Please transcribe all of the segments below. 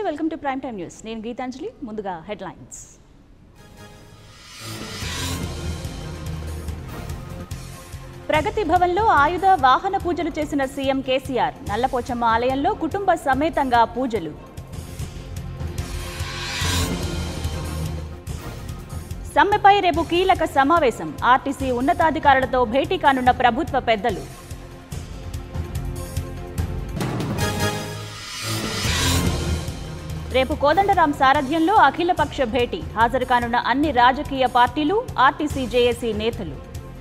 welcome to prime time news నేను గీతాంజలి ముందుగా headlines ప్రగతి భవన్లో ఆయుధ వాహన పూజలు చేసిన సీఎం కేసీఆర్ నల్లపోచమ్మ ఆలయంలో కుటుంబ సమేతంగా పూజలు సమ్మెపై రేపు కీలక సమావేశం ఆర్టీసీ ఉన్నతాధికారులతో భేటీ కానున్న ప్రభుత్వ పెద్దలు రేపు కోదండరాం సారథ్యంలో అఖిలపక్ష భేటీ హాజరు కానున్న అన్ని రాజకీయ పార్టీలు ఆర్టీసీ జేఏసీ నేతలు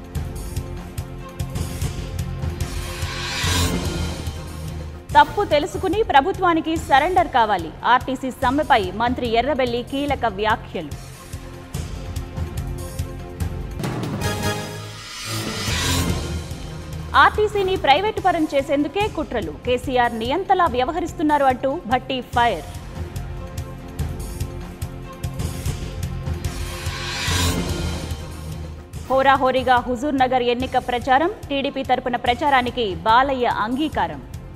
తప్పు తెలుసుకుని ప్రభుత్వానికి సరెండర్ కావాలి ఆర్టీసీ సమ్మెపై మంత్రి ఎర్రబెల్లి కీలక వ్యాఖ్యలు ఆర్టీసీని ప్రైవేటు పరం చేసేందుకే కుట్రలు కేసీఆర్ నియంతలా వ్యవహరిస్తున్నారు అంటూ భట్టి ఫైర్ హోరాహోరీగా హుజూర్ నగర్ ఎన్నిక ప్రచారం టీడీపీ తరపున ప్రచారానికి బాలయ్య అంగీకారం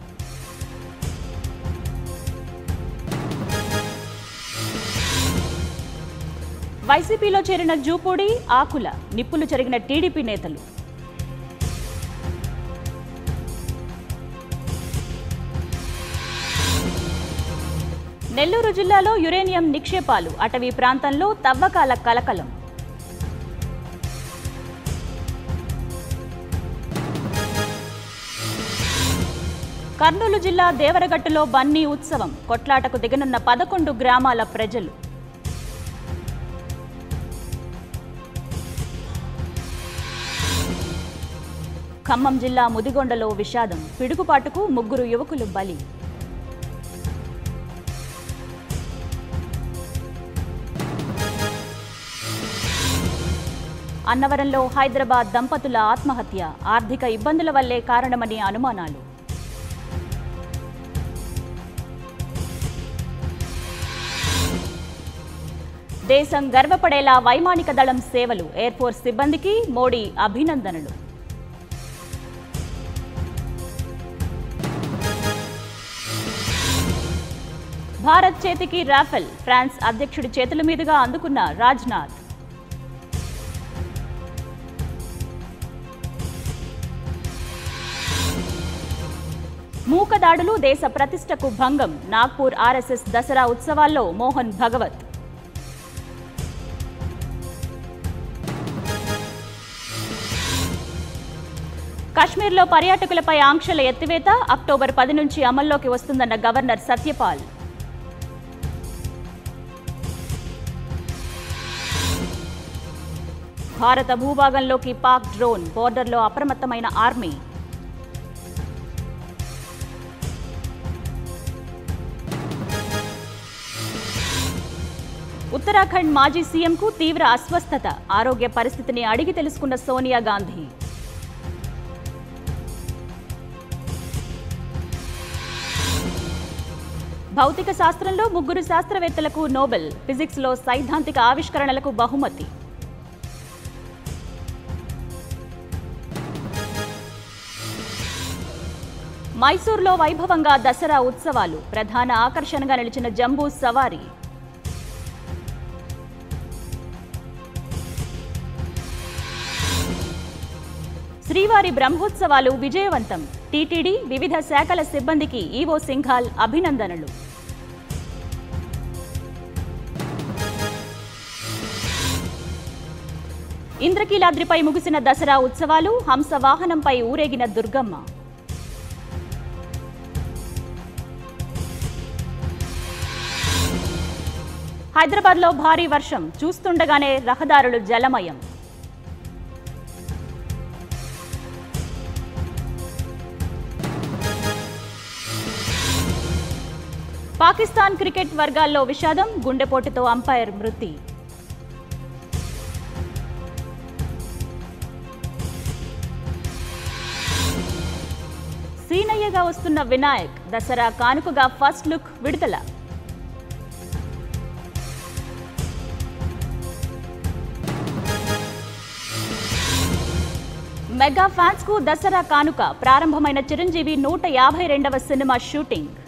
వైసీపీలో చేరిన జూపూడి ఆకుల నిప్పులు జరిగిన టీడీపీ నేతలు నెల్లూరు జిల్లాలో యురేనియం నిక్షేపాలు అటవీ ప్రాంతంలో తవ్వకాల కలకలం కర్నూలు జిల్లా దేవరగట్టులో బన్నీ ఉత్సవం కొట్లాటకు దిగనున్న పదకొండు గ్రామాల ప్రజలు ఖమ్మం జిల్లా ముదిగొండలో విషాదం పిడుగుపాటుకు ముగ్గురు యువకులు బలి అన్నవరంలో హైదరాబాద్ దంపతుల ఆత్మహత్య ఆర్థిక ఇబ్బందుల వల్లే కారణమని అనుమానాలు దేశం గర్వపడేలా వైమానిక దళం సేవలు ఎయిర్ఫోర్స్ సిబ్బందికి మోడీ అభినందనలు భారత్ చేతికి రాఫెల్ ఫ్రాన్స్ అధ్యక్షుడి చేతుల మీదుగా అందుకున్న రాజ్నాథ్ మూకదాడులు దేశ ప్రతిష్టకు భంగం నాగ్పూర్ ఆర్ఎస్ఎస్ దసరా ఉత్సవాల్లో మోహన్ భగవత్ కశ్మీర్లో పర్యాటకులపై ఆంక్షల ఎత్తివేత అక్టోబర్ పది నుంచి అమల్లోకి వస్తుందన్న గవర్నర్ సత్యపాల్ భారత భూభాగంలోకి పాక్ డ్రోన్ బోర్డర్లో అప్రమత్తమైన ఆర్మీ ఉత్తరాఖండ్ మాజీ సీఎంకు తీవ్ర అస్వస్థత ఆరోగ్య పరిస్థితిని అడిగి తెలుసుకున్న సోనియా గాంధీ భౌతిక శాస్త్రంలో ముగ్గురు శాస్త్రవేత్తలకు నోబెల్ ఫిజిక్స్లో సైద్ధాంతిక ఆవిష్కరణలకు బహుమతి మైసూర్లో వైభవంగా దసరా ఉత్సవాలు ప్రధాన ఆకర్షణగా నిలిచిన జంబూ సవారీ శ్రీవారి బ్రహ్మోత్సవాలు విజయవంతం టీటీడీ వివిధ శాఖల సిబ్బందికి ఈవో సింఘాల్ అభినందనలు ఇంద్రకీలాద్రిపై ముగిసిన దసరా ఉత్సవాలు హంస వాహనంపై ఊరేగిన దుర్గమ్మ హైదరాబాద్లో భారీ వర్షం చూస్తుండగానే రహదారులు జలమయం పాకిస్తాన్ క్రికెట్ వర్గాల్లో విషాదం గుండెపోటుతో అంపైర్ మృతి సీనయ్యగా వస్తున్న వినాయక్ దసరా కానుకగా ఫస్ట్ లుక్ విడుదల మెగా ఫ్యాన్స్ కు దసరా కానుక ప్రారంభమైన చిరంజీవి నూట యాభై రెండవ సినిమా షూటింగ్